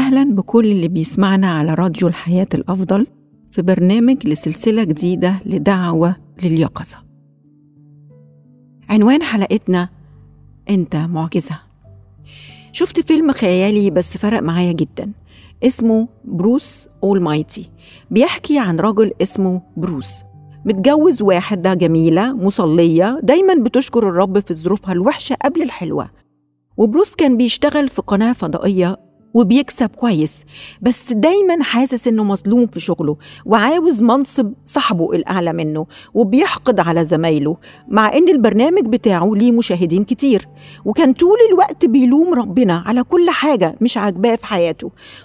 أهلا بكل اللي بيسمعنا على راديو الحياة الأفضل في برنامج لسلسلة جديدة لدعوة لليقظة عنوان حلقتنا أنت معجزة شفت فيلم خيالي بس فرق معايا جدا اسمه بروس أولمايتي بيحكي عن رجل اسمه بروس متجوز واحدة جميلة مصلية دايما بتشكر الرب في ظروفها الوحشة قبل الحلوة وبروس كان بيشتغل في قناة فضائية وبيكسب كويس بس دايما حاسس انه مظلوم في شغله وعاوز منصب صاحبه الاعلى منه وبيحقد على زمايله مع ان البرنامج بتاعه ليه مشاهدين كتير وكان طول الوقت بيلوم ربنا على كل حاجه مش عاجباه في حياته